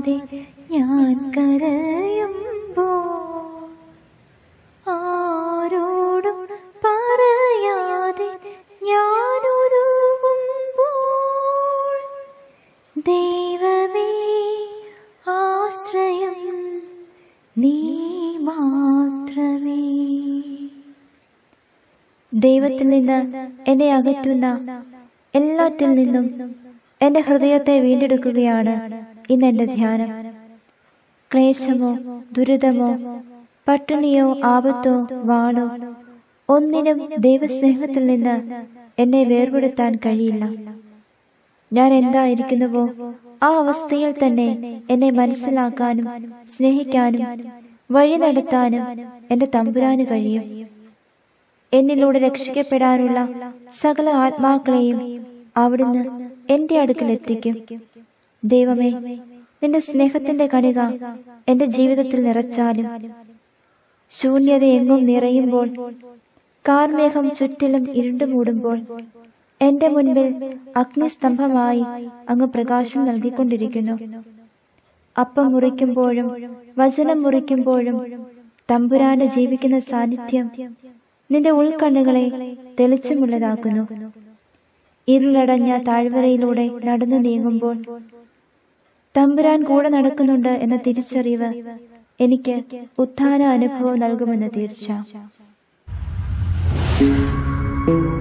അറിയാതെ ഞാൻ കരയുമ്പോൾ ആരോടും പറയാതെ ഞാൻ ഉരുകുമ്പോൾ ദൈവമേ ആശ്രയം നീ മാത്രമേ ദൈവത്തിൽ നിന്ന് എന്നെ അകറ്റുന്ന എല്ലാറ്റിൽ നിന്നും എന്റെ ഹൃദയത്തെ വീണ്ടെടുക്കുകയാണ് ഇന്ന് എന്റെ ധ്യാനം ക്ലേശമോ ദുരിതമോ പട്ടിണിയോ ആപത്തോ വാളോ ഒന്നിനും ദൈവസ്നേഹത്തിൽ നിന്ന് എന്നെ വേർപെടുത്താൻ കഴിയില്ല ഞാൻ എന്തായിരിക്കുന്നുവോ ആ അവസ്ഥയിൽ തന്നെ എന്നെ മനസ്സിലാക്കാനും സ്നേഹിക്കാനും വഴി നടത്താനും എന്റെ തമ്പുരാന് കഴിയും എന്നിലൂടെ രക്ഷിക്കപ്പെടാനുള്ള സകല ആത്മാക്കളെയും അവിടുന്ന് എന്റെ അടുക്കൽ എത്തിക്കും ദൈവമേ നിന്റെ സ്നേഹത്തിന്റെ കണിക എന്റെ ജീവിതത്തിൽ നിറച്ചാലും ശൂന്യത എങ്ങും നിറയുമ്പോൾ കാർമേഘം ചുറ്റിലും ഇരുണ്ടു മൂടുമ്പോൾ എന്റെ മുൻപിൽ അഗ്നിസ്തംഭമായി അങ്ങ് പ്രകാശം നൽകിക്കൊണ്ടിരിക്കുന്നു അപ്പം മുറിക്കുമ്പോഴും വചനം മുറിക്കുമ്പോഴും തമ്പുരാന്റെ ജീവിക്കുന്ന സാന്നിധ്യം നിന്റെ ഉൾക്കണ്ണുകളെ തെളിച്ചമുള്ളതാക്കുന്നു ഇരുളടഞ്ഞ താഴ്വരയിലൂടെ നടന്നു നീങ്ങുമ്പോൾ തമ്പുരാൻ കൂടെ നടക്കുന്നുണ്ട് എന്ന തിരിച്ചറിവ് എനിക്ക് ഉത്ഥാന അനുഭവം നൽകുമെന്ന് തീർച്ച